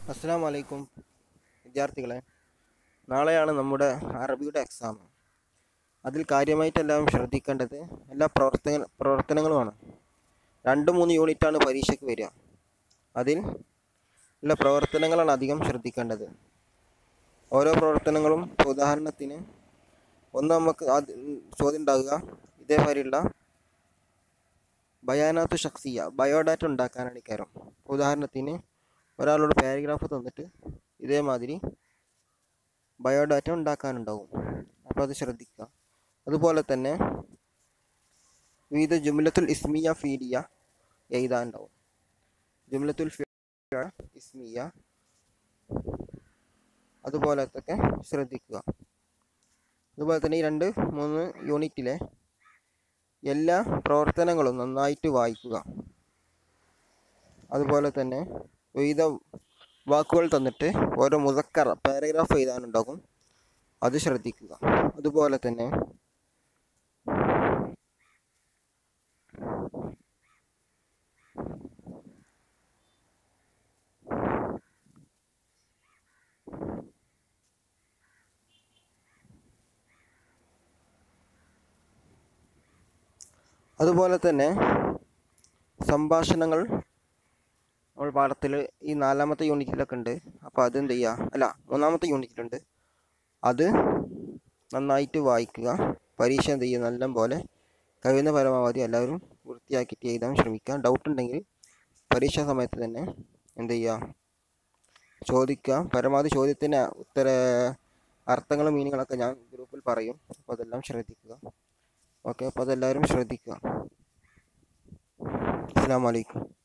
അസ്സാം വലൈക്കും വിദ്യാർത്ഥികളെ നാളെയാണ് നമ്മുടെ അറബിയുടെ എക്സാം അതിൽ കാര്യമായിട്ട് എല്ലാവരും ശ്രദ്ധിക്കേണ്ടത് എല്ലാ പ്രവർത്തന പ്രവർത്തനങ്ങളുമാണ് രണ്ട് മൂന്ന് യൂണിറ്റാണ് പരീക്ഷയ്ക്ക് വരിക അതിൽ ഉള്ള പ്രവർത്തനങ്ങളാണ് അധികം ശ്രദ്ധിക്കേണ്ടത് ഓരോ പ്രവർത്തനങ്ങളും ഇപ്പോൾ ഉദാഹരണത്തിന് ഒന്ന് നമുക്ക് ആദ്യ- ചോദ്യം ഉണ്ടാകുക ഇതേമാതിരിയുള്ള ബയാനാത്ത് ഷക്സിയ ബയോഡാറ്റ ഉണ്ടാക്കാനാണ് കയറും ഉദാഹരണത്തിന് ഒരാളോട് പാരഗ്രാഫ് തന്നിട്ട് ഇതേമാതിരി ബയോഡാറ്റ ഉണ്ടാക്കാനുണ്ടാവും അപ്പോൾ അത് ശ്രദ്ധിക്കുക അതുപോലെ തന്നെ വിവിധ ജുംലത്തുൽ ഇസ്മിയ ഫീലിയ എഴുതാനുണ്ടാവും ജുംലത്തുൽ ഫീലിയ ഇസ്മിയ അതുപോലത്തൊക്കെ ശ്രദ്ധിക്കുക അതുപോലെ തന്നെ ഈ രണ്ട് മൂന്ന് യൂണിറ്റിലെ എല്ലാ പ്രവർത്തനങ്ങളും നന്നായിട്ട് വായിക്കുക അതുപോലെ തന്നെ വിവിധ വാക്കുകൾ തന്നിട്ട് ഓരോ മുതക്കറ പാരഗ്രാഫ് എഴുതാനുണ്ടാകും അത് ശ്രദ്ധിക്കുക അതുപോലെ തന്നെ അതുപോലെ തന്നെ സംഭാഷണങ്ങൾ നമ്മൾ പാഠത്തിൽ ഈ നാലാമത്തെ യൂണിറ്റിലൊക്കെ ഉണ്ട് അപ്പോൾ അത് എന്ത് ചെയ്യുക അല്ല മൂന്നാമത്തെ യൂണിറ്റിലുണ്ട് അത് നന്നായിട്ട് വായിക്കുക പരീക്ഷ എന്ത് ചെയ്യുക നല്ല പോലെ കഴിയുന്ന പരമാവധി എല്ലാവരും വൃത്തിയാക്കിയിട്ട് എഴുതാൻ ശ്രമിക്കുക ഡൗട്ട് ഉണ്ടെങ്കിൽ പരീക്ഷാ സമയത്ത് തന്നെ എന്ത് ചെയ്യുക ചോദിക്കുക പരമാവധി ചോദ്യത്തിന് ഉത്തര അർത്ഥങ്ങളും മീനിങ്ങളൊക്കെ ഞാൻ ഗ്രൂപ്പിൽ പറയും അപ്പോൾ അതെല്ലാം ശ്രദ്ധിക്കുക ഓക്കെ അപ്പോൾ അതെല്ലാവരും ശ്രദ്ധിക്കുക അസ്സാം വലൈക്കും